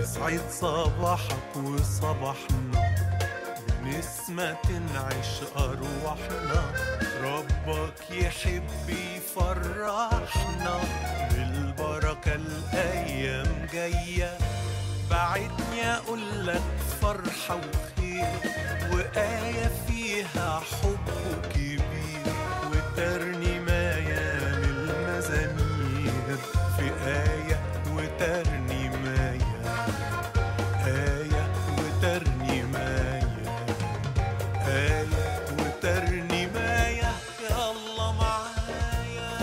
يسعد صباحك وصباحنا بنسمة تنعش أرواحنا ربك يحب يفرحنا بالبركة الأيام جاية بعدني أقول لك فرحة وخير وآية فيها حب كبير وترنيماية للمزامير في آية وترنيماية آية وترنيماية آية وترنيماية يا الله معايا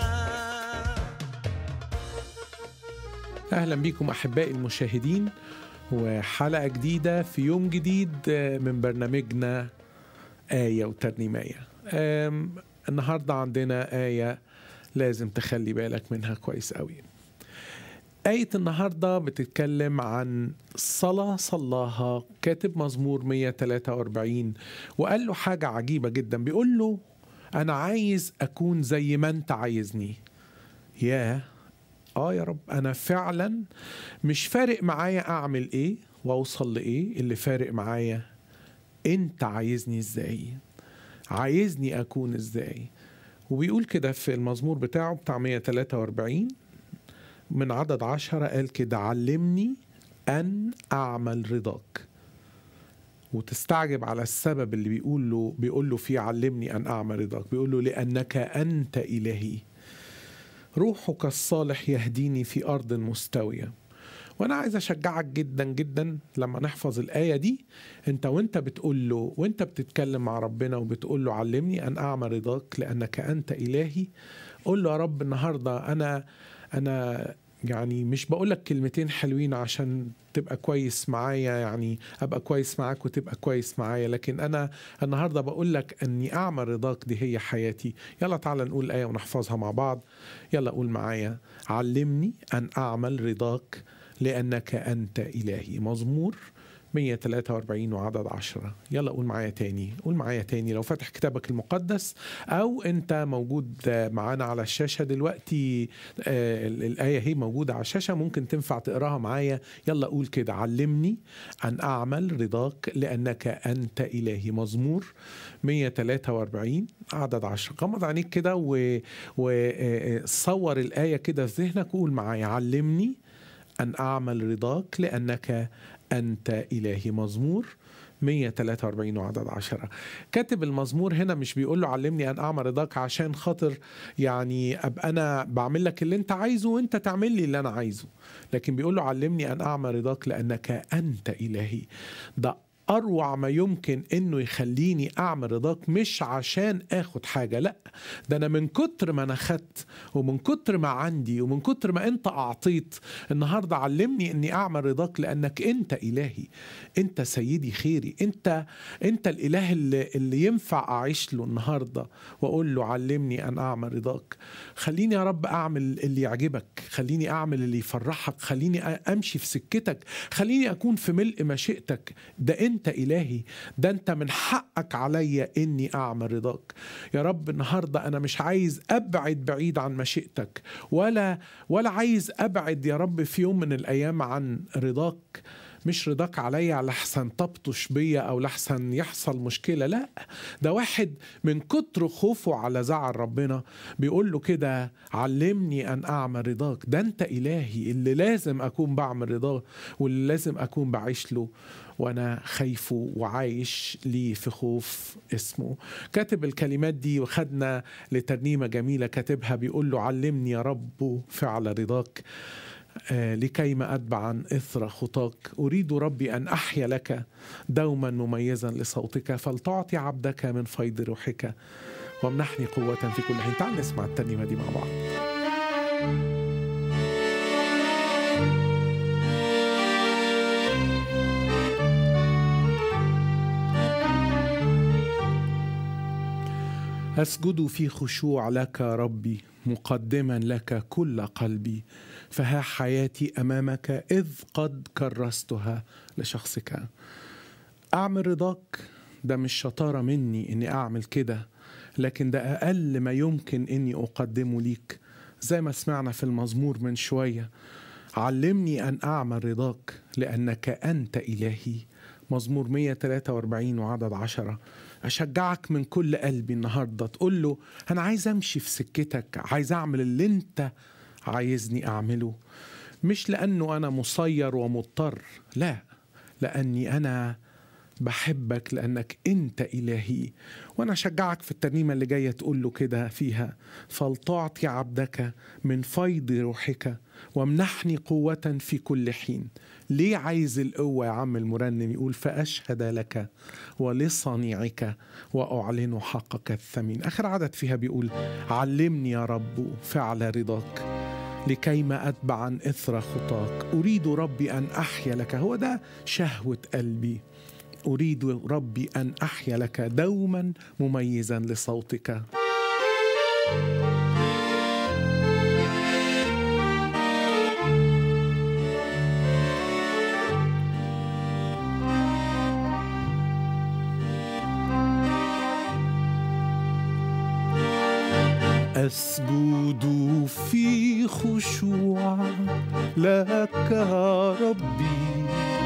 اهلا بيكم احبائي المشاهدين وحلقه جديده في يوم جديد من برنامجنا ايه وترنيمايه أم، النهارده عندنا ايه لازم تخلي بالك منها كويس قوي آية النهاردة بتتكلم عن صلاة صلاها كاتب مزمور 143 وقال له حاجة عجيبة جدا بيقول له أنا عايز أكون زي ما أنت عايزني ياه اه يا رب انا فعلا مش فارق معايا اعمل ايه واوصل لايه اللي فارق معايا انت عايزني ازاي عايزني اكون ازاي وبيقول كده في المزمور بتاعه بتاع 143 من عدد عشرة قال كده علمني أن أعمل رضاك وتستعجب على السبب اللي بيقول له بيقول له فيه علمني أن أعمل رضاك بيقول له لأنك أنت إلهي روحك الصالح يهديني في أرض مستوية وأنا عايز أشجعك جدا جدا لما نحفظ الآية دي أنت وأنت بتقول له وأنت بتتكلم مع ربنا وبتقول له علمني أن أعمل رضاك لأنك أنت إلهي قول له يا رب النهاردة أنا أنا يعني مش بقول لك كلمتين حلوين عشان تبقى كويس معايا يعني ابقى كويس معاك وتبقى كويس معايا لكن انا النهارده بقول لك اني اعمل رضاك دي هي حياتي يلا تعالى نقول الايه ونحفظها مع بعض يلا قول معايا علمني ان اعمل رضاك لانك انت الهي مزمور 143 وعدد عشرة يلا قول معايا تاني قول معايا تاني لو فاتح كتابك المقدس أو أنت موجود معانا على الشاشة دلوقتي آه، الآية هي موجودة على الشاشة ممكن تنفع تقراها معايا يلا قول كده علمني أن أعمل رضاك لأنك أنت إلهي مزمور 143 عدد 10 غمض عينيك كده وصور الآية كده في ذهنك وقول معايا علمني أن أعمل رضاك لأنك أنت إلهي مزمور 143 وعدد عشرة كاتب المزمور هنا مش بيقول له علمني أن أعمل رضاك عشان خاطر يعني أبقى أنا بعمل لك اللي أنت عايزه وأنت تعمل لي اللي أنا عايزه لكن بيقول له علمني أن أعمل رضاك لأنك أنت إلهي ده أروع ما يمكن إنه يخليني أعمل رضاك مش عشان آخد حاجة لأ ده أنا من كتر ما أنا خدت ومن كتر ما عندي ومن كتر ما أنت أعطيت النهاردة علمني إني أعمل رضاك لأنك أنت إلهي أنت سيدي خيري أنت أنت الإله اللي, اللي ينفع أعيش له النهاردة وأقول له علمني أن أعمل رضاك خليني يا رب أعمل اللي يعجبك خليني أعمل اللي يفرحك خليني أمشي في سكتك خليني أكون في ملء مشيئتك ده أنت إلهي ده أنت من حقك عليا إني أعمل رضاك يا رب النهاردة أنا مش عايز أبعد بعيد عن مشيئتك ولا ولا عايز أبعد يا رب في يوم من الأيام عن رضاك مش رضاك عليا لحسن تبطش بيا او لحسن يحصل مشكله لا ده واحد من كتر خوفه على زعل ربنا بيقول له كده علمني ان اعمل رضاك ده انت الهي اللي لازم اكون بعمل رضاه واللي لازم اكون بعيش له وانا خايفه وعايش لي في خوف اسمه كاتب الكلمات دي وخدنا لترنيمه جميله كاتبها بيقول له علمني يا رب فعل رضاك آه، لكي ما أتبع عن إثر خطاك أريد ربي أن أحيا لك دوما مميزا لصوتك فلتعطي عبدك من فيض روحك وامنحني قوة في كل حين تعال نسمع الترنيمة دي مع بعض أسجد في خشوع لك ربي مقدما لك كل قلبي فها حياتي امامك اذ قد كرستها لشخصك اعمل رضاك ده مش شطاره مني اني اعمل كده لكن ده اقل ما يمكن اني اقدمه ليك زي ما سمعنا في المزمور من شويه علمني أن أعمل رضاك لأنك أنت إلهي مزمور 143 وعدد عشرة أشجعك من كل قلبي النهاردة تقول له أنا عايز أمشي في سكتك عايز أعمل اللي أنت عايزني أعمله مش لأنه أنا مسير ومضطر لا لأني أنا بحبك لأنك أنت إلهي وأنا أشجعك في الترنيمة اللي جاية تقول له كده فيها فلتعطي عبدك من فيض روحك وامنحني قوة في كل حين ليه عايز القوة يا عم المرنم يقول فأشهد لك ولصنيعك وأعلن حقك الثمين آخر عدد فيها بيقول علمني يا رب فعل رضاك لكيما أتبعا إثر خطاك أريد ربي أن أحيا لك هو ده شهوة قلبي أريد ربي أن أحيا لك دوما مميزا لصوتك أسجد في خشوع لك ربي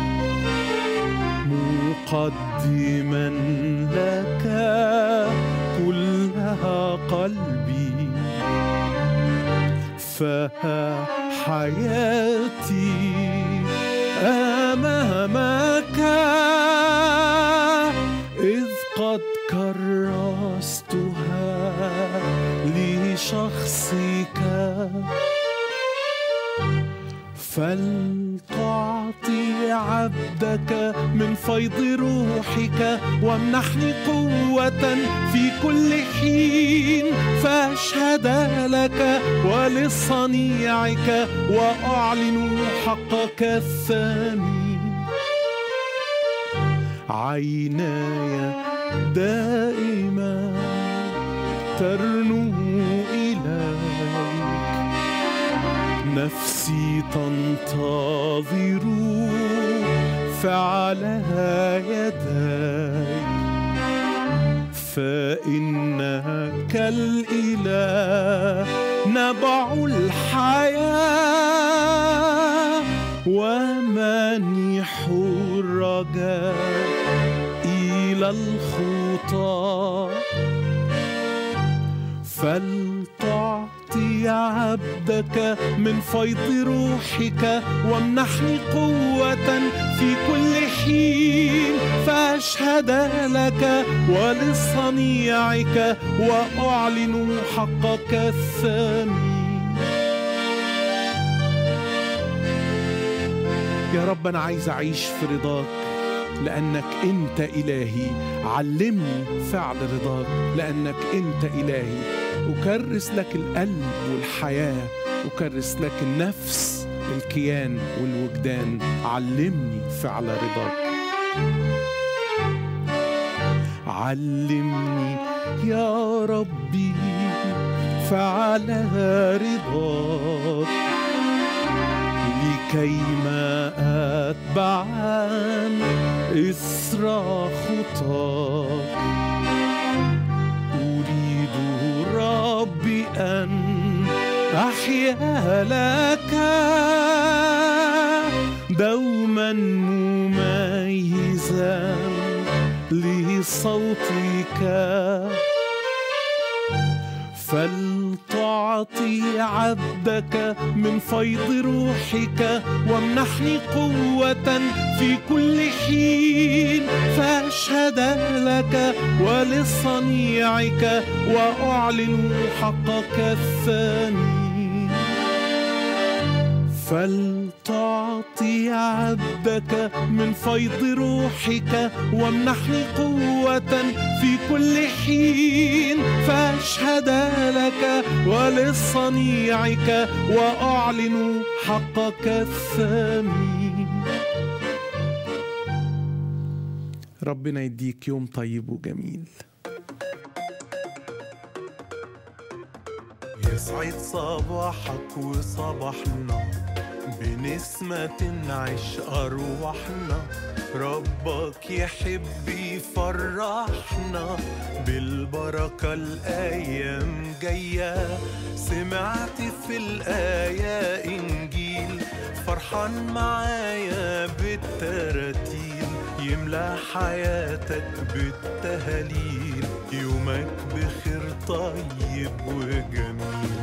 مقدما لك كلها قلبي فها حياتي أمامك إذ قد كرستها لشخصك فلتعطي عبدك من فيض روحك وامنحني قوة في كل حين فاشهد لك ولصنيعك واعلن حقك الثمين عيناي دائما ترنو إليك نفسي تنتظر فعلها يديك فإنك الإله نبع الحياة ومنيح الرجاء إلى الخطى فلتعطي عبدك من فيض روحك وامنحني قوة في كل حين فأشهد لك ولصنيعك وأعلن حقك الثمين يا رب أنا عايز أعيش في رضاك لأنك أنت إلهي علمني فعل رضاك لأنك أنت إلهي أكرس لك القلب والحياة أكرس لك النفس الكيان والوجدان علمني فعل رضاك علمني يا ربي فعل رضاك لكيما أتبع إثر خطاك أريد ربي أن أحيا لك دوما مميزا لصوتك فلتعطي عبدك من فيض روحك وامنحني قوة في كل حين فأشهد لك ولصنيعك وأعلن حقك الثمين فلتعطي عبدك من فيض روحك وامنحني قوة في كل حين فأشهد لك ولصنيعك وأعلن حقك الثمين ربنا يديك يوم طيب وجميل يسعد صباحك وصباحنا بنسمة تنعش أرواحنا ربك يحب يفرحنا بالبركة الأيام جاية سمعت في الآية إنجيل فرحان معايا بالتراتيل يملى حياتك بالتهاليل يومك بخير طيب وجميل